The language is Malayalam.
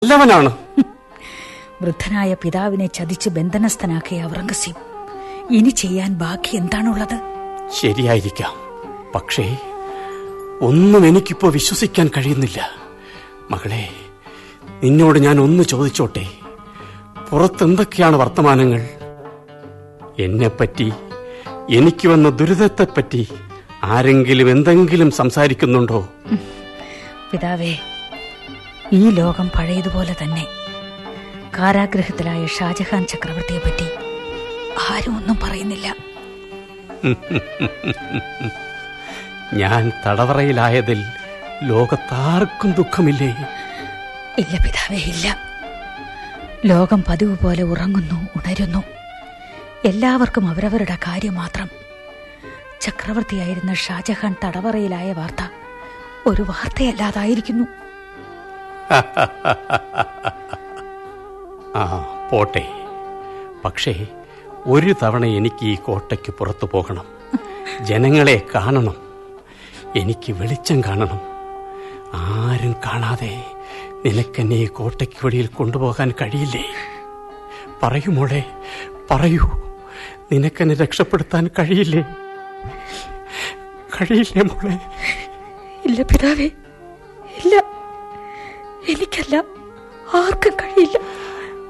നല്ലവനാണ് വൃദ്ധനായ പിതാവിനെ ചതിച്ച് ബന്ധനസ്ഥനാക്കിയ ഔറംഗസീബ് ഇനി ചെയ്യാൻ ബാക്കി എന്താണുള്ളത് ശരിയായിരിക്കാം പക്ഷേ ഒന്നും എനിക്കിപ്പോ വിശ്വസിക്കാൻ കഴിയുന്നില്ല മകളെ നിന്നോട് ഞാൻ ഒന്ന് ചോദിച്ചോട്ടെ പുറത്തെന്തൊക്കെയാണ് വർത്തമാനങ്ങൾ എന്നെപ്പറ്റി എനിക്ക് വന്ന ദുരിതത്തെപ്പറ്റി ആരെങ്കിലും എന്തെങ്കിലും സംസാരിക്കുന്നുണ്ടോ പിതാവേ ഈ ലോകം പഴയതുപോലെ തന്നെ കാരാഗ്രഹത്തിലായ ഷാജഹാൻ ചക്രവർത്തിയെ പറ്റി ആരും ഒന്നും പറയുന്നില്ല ഞാൻ തടവറയിലായതിൽ ലോകത്താർക്കും ദുഃഖമില്ലേ ഇല്ല പിതാവേ ഇല്ല ലോകം പതിവ് പോലെ ഉറങ്ങുന്നു ഉണരുന്നു എല്ലാവർക്കും അവരവരുടെ കാര്യം മാത്രം ചക്രവർത്തിയായിരുന്ന ഷാജഹാൻ തടവറയിലായ വാർത്ത ഒരു വാർത്തയല്ലാതായിരിക്കുന്നു ആ പോട്ടെ പക്ഷേ ഒരു തവണ എനിക്ക് ഈ കോട്ടയ്ക്ക് പുറത്തു പോകണം ജനങ്ങളെ കാണണം എനിക്ക് വെളിച്ചം കാണണം ആരും കാണാതെ നിനക്കെന്നെ ഈ കോട്ടയ്ക്ക് വെളിയിൽ കൊണ്ടുപോകാൻ കഴിയില്ലേ പറയൂ മോളെ പറയൂ നിനക്കെന്നെ രക്ഷപ്പെടുത്താൻ കഴിയില്ലേ കഴിയില്ലേ മോളെ ഇല്ല പിതാവേ ഇല്ല എനിക്കല്ല ആർക്കും കഴിയില്ല